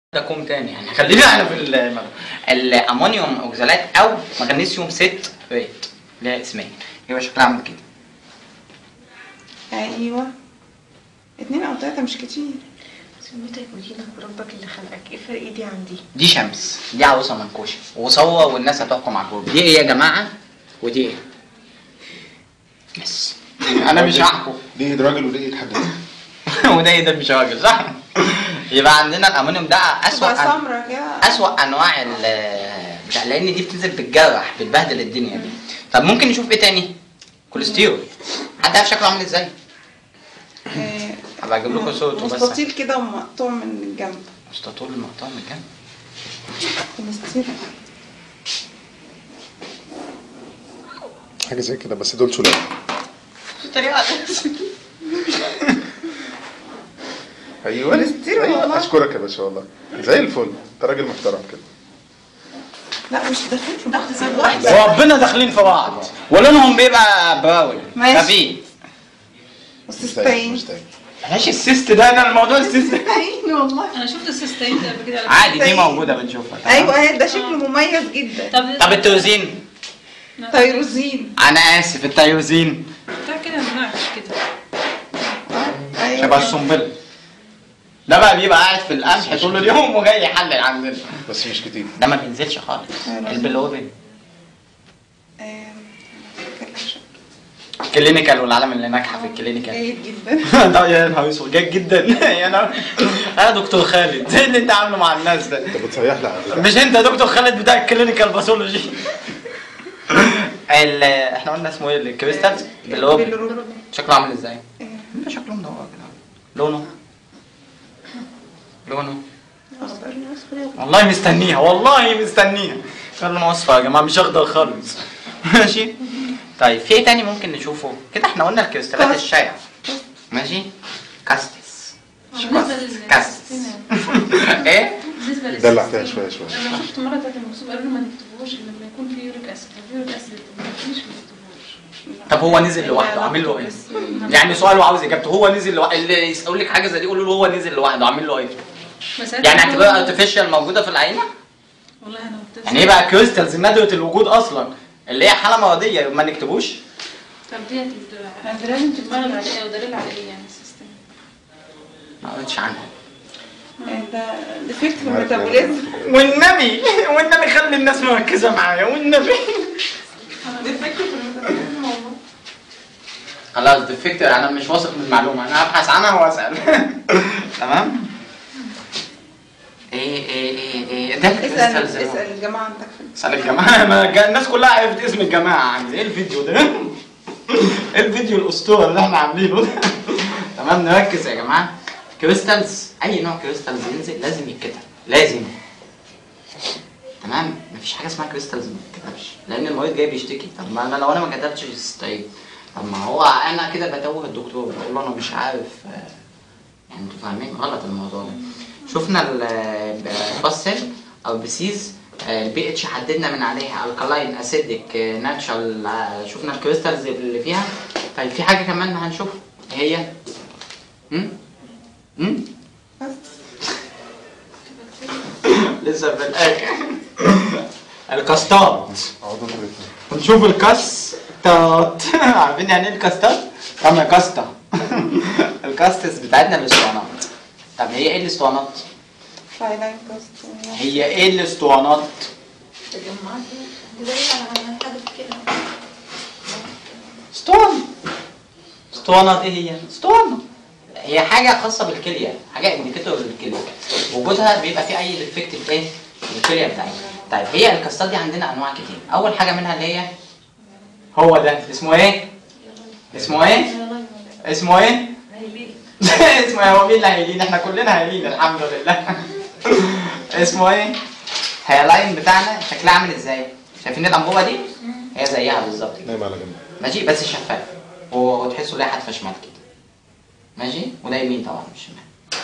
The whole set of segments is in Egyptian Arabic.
ده كوم تاني يعني خلينا احنا في الموضوع. الامونيوم اوكزالات او مغنيسيوم ست ريت ليها اسمين يبقى شكلها عامل كده ايوه اتنين او تلاتة مش كتير سميتك ودينك بربك اللي خلقك ايه فرق دي عن دي دي شمس دي عروسه منكوشه وصوه والناس هتحكم على الجروب دي ايه يا جماعه ودي ايه بس انا مش هحكم دي ايد راجل ودي ايد حد وده ايه ده مش راجل صح يبقى عندنا الامونيوم ده اسوأ تبقى أن- سمرة كده اسوأ انواع ال بتاع لان دي بتنزل بتجرح بتبهدل الدنيا دي طب ممكن نشوف ايه تاني كوليسترول حد عارف شكله عامل ازاي آه، هبقى اجيب لكم صورته بس مستطيل كده ومقطوع من الجنب مستطول المقطوع من الجنب مستطيل حاجه زي كده بس دول سلام ايوه كوليسترول أيوة، والله. اشكرك يا باشا والله زي الفل انت راجل محترم كده لا مش داخلين في بعض زي واحدة وربنا داخلين في بعض ولونهم بيبقى براوي ماشي. خفيف مش تاين وسستين مش تاين ماشي السيست ده انا الموضوع السيست سستين والله انا شفت السيستين ده قبل كده على عادي دي سيست. موجوده بنشوفها تمام؟ ايوه هي ده شكله مميز جدا طب طب التوزين تيروزين انا اسف التيروزين بتاع كده منعش كده ايوه شبه السنبله ده بقى بيبقى قاعد في القمح طول اليوم وجاي يحلل عندنا بس مش كتير ده ما بينزلش خالص البلوبين آم، كلينيكال والعالم اللي ناجحه في الكلينيكال جيد جدا ده يا نهار اسود جيد جدا يا نهار انا دكتور خالد ايه اللي انت عامله مع الناس ده انت بتصيح لي على فكرة. مش انت دكتور خالد بتاع الكلينيكال باثولوجي ال احنا قلنا اسمه ايه الكريستال باللوب بالروبين. شكله عامل ازاي؟ آه، ده شكله مدور كده لونه لونه أخضر. والله مستنيها والله مستنيها كلمة اصفر يا جماعه مش اخضر خالص ماشي طيب في ايه تاني ممكن نشوفه كده احنا قلنا الكريستالات كاست. الشائعه ماشي كاستس مش بالنسبة كاستس لل- كاستس ايه بالنسبه دلع للسيستين فيها شويه شويه انا شفت مره بتاعت المكتوب قالوا لي ما نكتبوش الا لما يكون في يوريك اسيد اليوريك اسيد ما فيش ما نكتبوش طب هو نزل لوحده عامل له ايه يعني سؤال وعاوز اجابته هو نزل لوحده اللي يقول لك حاجه زي دي قولوا له هو نزل لوحده عامل له ايه بس يعني اعتبرها ارتفيشال موجوده في العينه والله انا قلت يعني ايه بقى كريستالز نادره الوجود اصلا اللي هي حاله مرضيه ما نكتبوش طب ديت ال- لازم تتمرن عليه او دليل على ايه يعني السيستين ما قلتش عنها آه، ده ديفكت في عارف الميتابوليزم والنبي والنبي خلي الناس مركزه معايا والنبي ديفكت في الميتابوليزم والله خلاص ديفكت انا مش واثق من المعلومه انا هبحث عنها واسال تمام ايه ايه ايه ايه ده اسال الكريستالز اسال الجماعه عندك في اسال الجماعه ما الج- الناس كلها عرفت اسم الجماعه عندي ايه الفيديو ده ايه الفيديو الاسطوره اللي احنا عاملينه ده تمام نركز يا جماعه كريستالز اي نوع كريستالز ينزل لازم يتكتب لازم تمام مفيش حاجه اسمها كريستالز ما تتكتبش لان المريض جاي بيشتكي طب ما انا لو انا ما كتبتش طيب طب ما هو انا كده بتوه الدكتور بقول له انا مش عارف آه، يعني انتوا فاهمين غلط الموضوع ده شفنا الباسل او بسيز البي اتش حددنا من عليها الكالاين اسيدك ناتشرال شفنا الكريستالز اللي فيها طيب في حاجه كمان هنشوفها إيه هي هم؟ هم؟ لسه في الاخر الكاستات اقعدوا انتوا الاتنين. ونشوف الكاستات عارفين يعني ايه الكاستات؟ طب يا كاستا الكاستس بتاعتنا الاسطوانات طب هي ايه الاسطوانات؟ فايلاين كاست هي ايه الاسطوانات؟ تجمعات دي دليل على حاجه كده اسطوانة اسطوانة ايه هي؟ اسطوانة هي حاجة خاصة بالكلية حاجة انديكيتور للكلية وجودها بيبقى في اي ديفكت في ايه؟ في الكلية بتاعتنا طيب هي الكاستات دي عندنا انواع كتير اول حاجة منها اللي هي هو ده اسمه ايه؟ اسمه ايه؟ اسمه ايه؟ اسمه ايه هو مين اللي هيلين احنا كلنا هيلين الحمد لله اسمه ايه هيلاين بتاعنا شكلها عامل ازاي شايفين الانبوبه دي هي زيها بالظبط نايم على جنب ماشي بس شفاف و- وتحسه لها حتفه شمال كده ماشي وده يمين طبعا مش شمال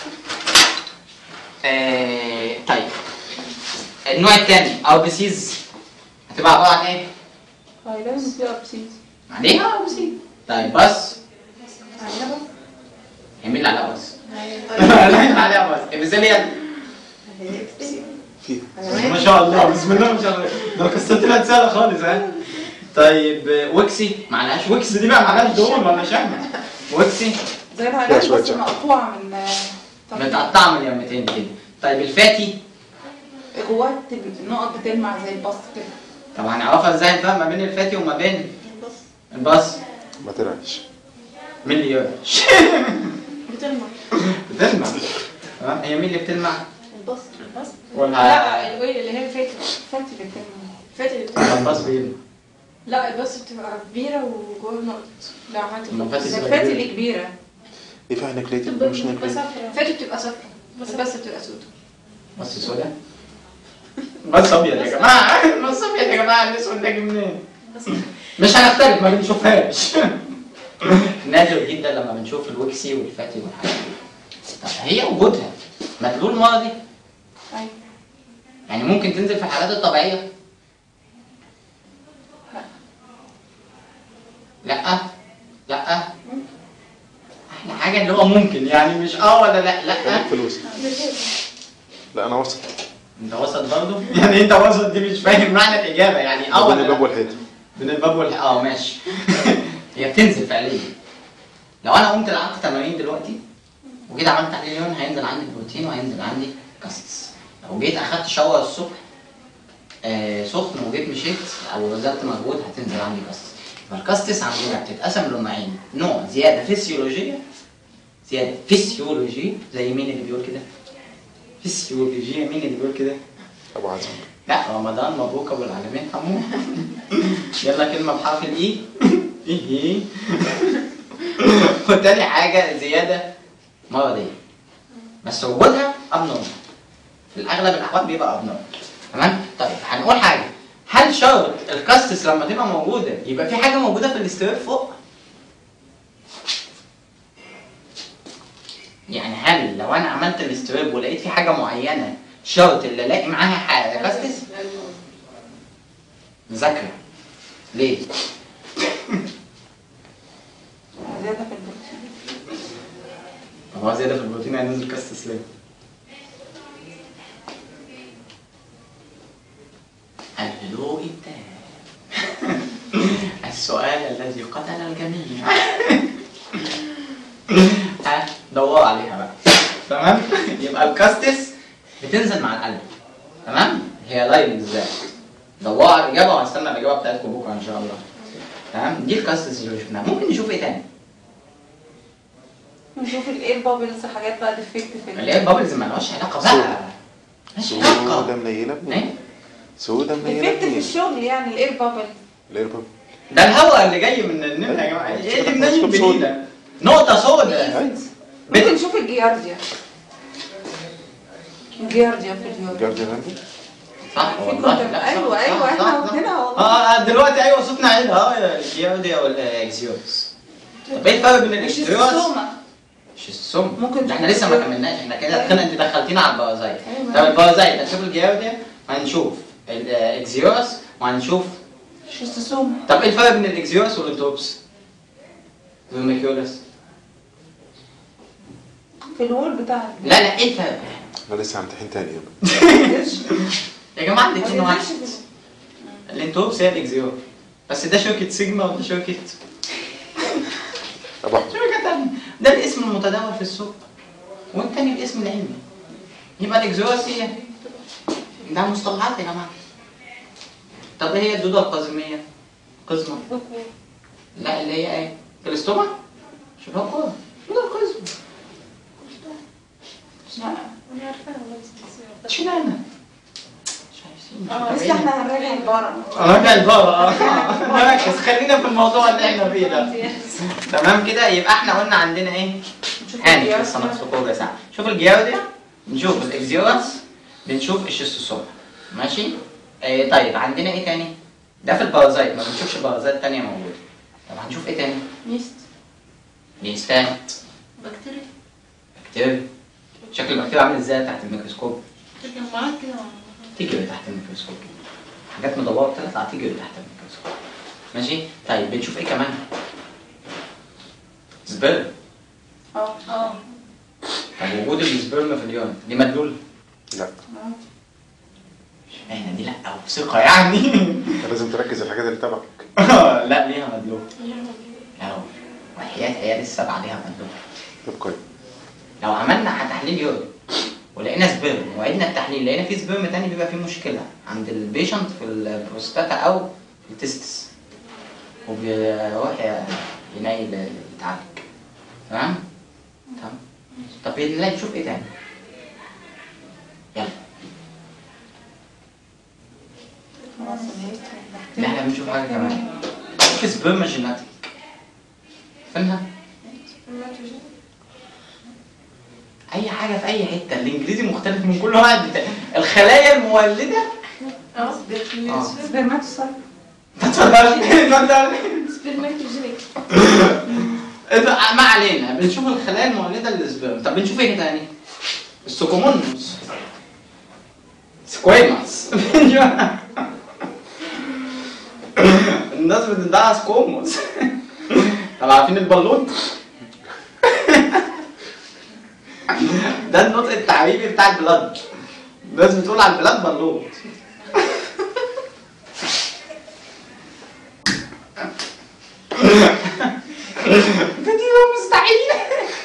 آه طيب النوع الثاني او بسيز هتبقى عباره عن ايه فايلاين فيها ابسيس عليها او بسيز طيب بس يمين على بس لا عليها بس البسيل هي فيه ما شاء الله بسم الله ما شاء الله ده القصه طلعت سهله خالص ها طيب آه، ويكسي معلهاش ويكس دي بقى معلهاش دول ولا شحمه ويكسي زي فيها الهايلايت شوية بس شعر. مقطوعة من آه، طب- متقطعه من اليمتين كده طيب الفاتي جواه بت- النقط بتلمع زي البسط كده طب هنعرفها ازاي الفرق ما بين الفاتي وما بين الباص ما ترعش مين اللي يقرش بتلمع بتلمع تمام هي مين اللي بتلمع البص البص ولا لا اللي اللي هي فاتت فاتي بتلمع فاتت اللي بتلمع. الباص بيلمع لا البص بتبقى كبيرة وجواها نقط لا عادي أما فاتت ده تبقى الفاتي كبيرة. اللي كبيرة ايه فيها نكليتي بتبقى مش بتبقى نكليتي صفرا فاتت بتبقى صفرا بس بس بتبقى سودة بص سودا بص ابيض يا جماعه بص ابيض يا جماعه الاسود ده جه منين بس مش هنختلف ما بنشوفهاش نادر جدا لما بنشوف الوكسي والفاتي والحاجات دي طب هي وجودها مدلول مرضي ايوه يعني ممكن تنزل في الحالات الطبيعيه لا لا احلى حاجه اللي هو ممكن يعني مش اه ولا لا لا خليك فلوس لا انا وسط انت وسط برضه يعني انت وسط دي مش فاهم معنى الاجابه يعني اه ما ولا بين لا الباب والحيط بين الباب والح... اه ماشي هي بتنزل فعليا لو انا قمت لعبت تمارين دلوقتي وجيت عملت تحليل يوم هينزل عندي بروتين وهينزل عندي كاستس لو جيت اخدت شاور الصبح آه سخن وجيت مشيت او بذلت مجهود هتنزل عندي كاستس فالكاستس عندنا بتتقسم لنوعين نوع زياده فسيولوجيه زياده فسيولوجيه زي مين اللي بيقول كده؟ فسيولوجيه مين اللي بيقول كده؟ ابو عزم لا رمضان مبروك ابو العالمين حمو يلا كلمه بحرف الاي ايه وتاني حاجه زياده مرضيه بس وجودها ابنورمال في الاغلب الاحوال بيبقى ابنورمال تمام طيب هنقول حاجه هل شرط الكاستس لما تبقى موجوده يبقى في حاجه موجوده في الاستيرويد فوق يعني هل لو انا عملت الاستيرويد ولقيت في حاجه معينه شرط اللي الاقي معاها حاجه كاستس مذاكره ليه؟ زيادة في البروتين طب هو زياده في البروتين هينزل كاستس ليه؟ الهدوء التام السؤال الذي قتل الجميع ها دوروا عليها بقى تمام يبقى الكاستس بتنزل مع القلب تمام هي لاين ازاي دوروا على الاجابه وهستنى الاجابه بتاعتكم بكره ان شاء الله تمام دي الكاستس اللي شفناها ممكن نشوف ايه تاني نشوف الاير بابلز حاجات بقى ديفكت في ال- اللي هي البابلز مالهاش علاقه بقى مالهاش سودة علاقه منيلة ايه بنيلة سودة منيلة ديفكت في بنيلة الشغل يعني الاير بابل الايرباب ده الهواء اللي جاي من النمله يا جماعه ايه اللي منين مسكوب بنيله سودا. نقطه سوداء ايوه ممكن نشوف الجيارديا الجيارديا في اليوم جارديان عندي صح في والله كنت- لا، صح، أيوة، صح، أيوة، صح، إحنا صح. قلنا والله. اه آه، دلوقتي ايوه صوتنا عيد اه الجيوديا والاكسيوس طب ايه الفرق بين مش الاكسيوس السومة الشيستوم ممكن ده احنا لسه ما نشوف- كملناش احنا كده أيوة. دخلنا انت دخلتينا على البرازيت أيوة. طب البرازيت هنشوف الجيوديا وهنشوف الاكسيوس وهنشوف شيستوسوما طب ايه الفرق بين الاكسيوس والانتروبس؟ والميكيولس في الوول بتاع لا لا ايه الفرق؟ انا لسه همتحن تاني يلا القرش. يا جماعه ما الاثنين واحد بينزلش في- الانتروبس هي الاكسيوس بس ده شركه سيجما وده شركه ابو احمد شركه تانية ده الاسم المتداول في السوق والتاني الاسم العلمي يبقى الاكسيوس هي ده مصطلحات يا جماعه طب ايه هي الدوده القزميه؟ قزمه لا اللي هي ايه؟ كريستوما؟ شو هو كورة دوده القزمه لا انا عارفاها والله بس اشمعنى؟ اه لسه احنا هنراجع البارة راجع البابا اه ركز خلينا في الموضوع اللي احنا فيه ده تمام كده يبقى احنا قلنا عندنا ايه؟ نشوف هاني الجيارديا. لسه ناقصه ربع ساعه شوف الجيارديا نشوف الاكزيوس بنشوف الشيستوسوما ماشي؟ آه طيب عندنا ايه تاني؟ ده في البارازايت ما بنشوفش بارازايت تانية موجودة طب هنشوف ايه تاني؟ ميست ليستات بكتيريا بكتيريا شكل البكتيريا عامل ازاي تحت الميكروسكوب؟ تجمعات كده تجري تحت الميكروسكوب كده حاجات مدورة بتطلع تجري تحت الميكروسكوب ماشي طيب بنشوف ايه كمان سبيرم اه اه طب وجود السبيرم في اليون دي مدلول لا اشمعنى دي لا او ثقه يعني انت لازم تركز الحاجات اللي تبعك لا ليها مدلوق اهو وحياة عيال السبعه ليها مدلوق طب كويس لو عملنا تحليل يورين ولقينا سبيرم وعدنا التحليل لقينا في سبيرم تاني بيبقى فيه مشكله عند البيشنت في البروستاتا او في التستس وبيروح ينيل يتعالج تمام؟ تمام طب نلاقي نشوف ايه تاني يلا خلاص نهيت اللي احنا بنشوف حاجه كمان شوف سبيرم جيناتيك فينها اي حاجه في اي حته الانجليزي مختلف من كل واحد بتاع. الخلايا المولده اه اه سبرماتوسايت اتفضلي اتفضلي سبرماتوجينيك إذا- ما علينا بنشوف الخلايا المولده للسبيرم طب بنشوف ايه تاني السكومونوس سكويماس الناس بتدعي سكوموس طب عارفين البالون ده النطق التعريبي بتاع البلاد الناس بتقول على البلاد بالون فيديو مستحيل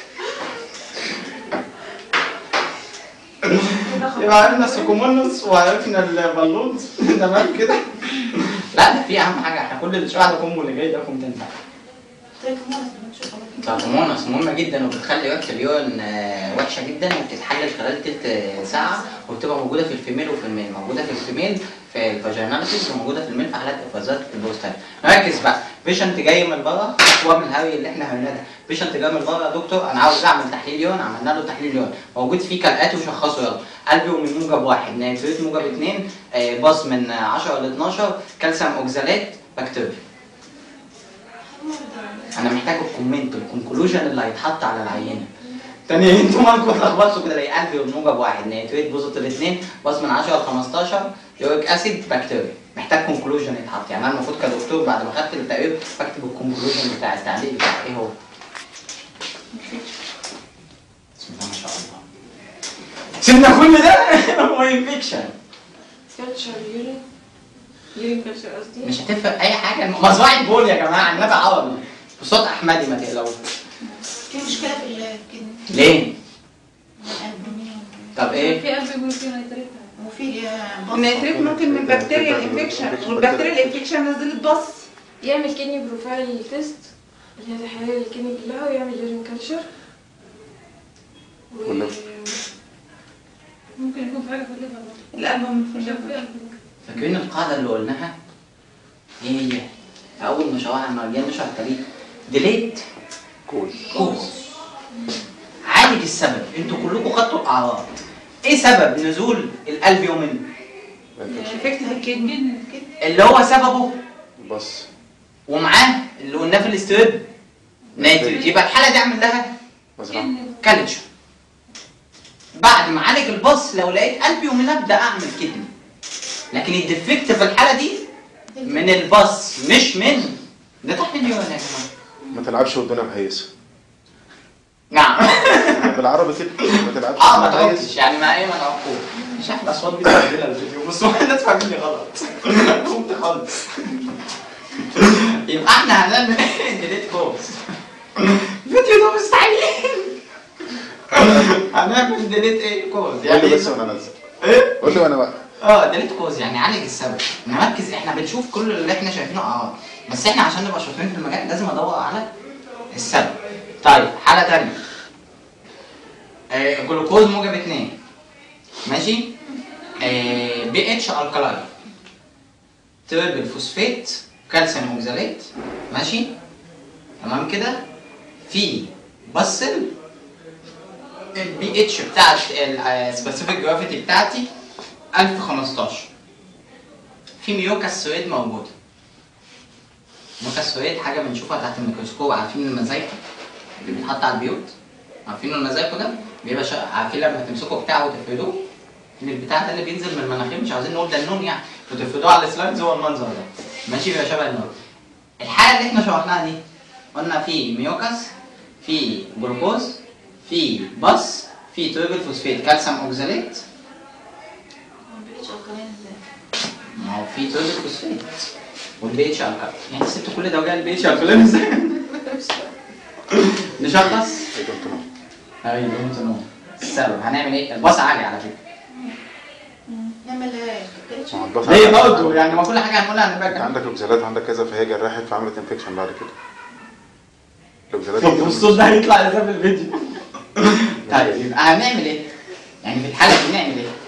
يبقى عرفنا السكومونوس وعرفنا البالون تمام كده لا ده في اهم حاجه احنا كل الشرح ده كومبو اللي جاي ده كومتين طيب خلاص نشوف الهرمونس مهمة جدا وبتخلي وقت اليون آه، وحشة جدا وبتتحلل خلال تلت آه، ساعة وبتبقى موجودة في الفيميل وفي الميل موجودة في الفيميل في الفاجيناليتيز وموجودة في الميل في حالات افرازات البروستات ركز بقى بيشنت جاي من بره هو من الهوي اللي احنا عملناه ده بيشنت جاي من بره يا دكتور انا عاوز اعمل تحليل يون عملنا له تحليل يون موجود فيه كالاتي وشخصه يلا قلبي ومن موجب واحد نيتريت موجب اثنين آه، باص من آه، 10 ل 12 كالسيوم اوكزالات بكتيريا انا محتاج الكومنت الكونكلوجن اللي هيتحط على العينه تاني انتوا مالكم اتلخبطتوا كده ليه قلبي والموجب واحد نيتريت بوزيتيف اثنين باص من 10 ل 15 يوريك اسيد بكتيريا محتاج كونكلوجن يتحط يعني انا المفروض كدكتور بعد ما خدت التقرير بكتب الكونكلوجن بتاع التعليق بتاع ايه هو بسم الله ما شاء الله سيبنا كل ده هو انفكشن كالتشر يورين يورين كالتشر قصدي مش هتفرق اي حاجه مزرعه بول يا جماعه النبي عربي بصوت احمدي ما تقلقوش في مشكلة في الكدني ليه؟ الألبومين طب ايه؟ في قلب يقول فيه نيتريت وفي النيتريت ممكن من بكتيريا الانفكشن والبكتيريا الانفكشن نزلت بص يعمل كدني بروفايل تيست اللي هي تحليل الكدني كلها ويعمل يورين كالتشر و... ولا- ممكن يكون في حاجه في الليفر برضه. الالبوم في شوف في الليفر قلب فاكرين القاعده اللي قلناها؟ ايه هي؟ اول ما شرحنا لما جينا نشرح التاريخ ديليت كول كوز عالج السبب انتوا كلكم خدتوا الاعراض ايه سبب نزول الالبيومين افكت في الكدني اللي هو سببه بص ومعاه اللي قلناه في الاستريب نيتريت يبقى الحاله دي اعمل لها مزرعة كالتشر بعد ما اعالج البص لو لقيت البيومين ابدا اعمل كدني لكن الديفكت في الحاله دي من البص مش من ده تحليل يورين يا جماعه ما تلعبش والدنيا مهيسة نعم بالعربي كده ما تلعبش اه ما والدنيا تعرفش يعني ما ايه ما تعرفوش مش احنا اصوات بتسجلها الفيديو بس هو الناس فاهميني غلط قمت خالص يبقى احنا هنعمل ايه ديليت كورس الفيديو ده مستحيل هنعمل ديليت ايه كورس قول يعني لي بس إيه؟ وانا انزل ايه قول لي وانا بقى اه ديليت كوز يعني عالج السبب نركز احنا بنشوف كل اللي احنا شايفينه اه بس احنا عشان نبقى شاطرين في المجال لازم ادور على السبب طيب حاله تانية آه جلوكوز موجب اتنين ماشي آه بي اتش الكلاين تريبل فوسفات كالسيوم اوكزالات ماشي تمام كده في بصل البي اتش بتاعت السبيسيفيك جرافيتي بتاعتي 1015 في ميوكاس سويد موجوده ميوكاس سويد حاجه بنشوفها تحت الميكروسكوب عارفين المزايكو اللي بيتحط على البيوت عارفين المزايكو ده بيبقى شا... عارفين لما تمسكوا بتاعه وتفردوه ان البتاع ده اللي بينزل من المناخير مش عاوزين نقول ده النون يعني وتفردوه على السلايدز هو المنظر ده ماشي بيبقى شبه النون الحاله اللي احنا شرحناها دي قلنا في ميوكاس في جلوكوز في بص في تريبل فوسفات كالسيوم اوكزالات الكلام ازاي؟ ما هو في تولد فوسفات والبي اتش الكالين يعني سبت كل ده وجاي البي اتش الكالين ازاي؟ نشخص ايه ده انت ايوه دونت نو السبب هنعمل ايه؟ الباص عالي على فكره نعمل ايه؟ كابتن ما هو البص ليه عندك- برضه يعني ما كل حاجه هنقولها انت هنبقى عندك لوكزالات عندك كذا فهي جرحت فعملت انفكشن بعد كده لوكزالات طب والصوت ده هيطلع ازاي في الفيديو؟ طيب يبقى هنعمل ايه؟ يعني في الحاله دي نعمل ايه؟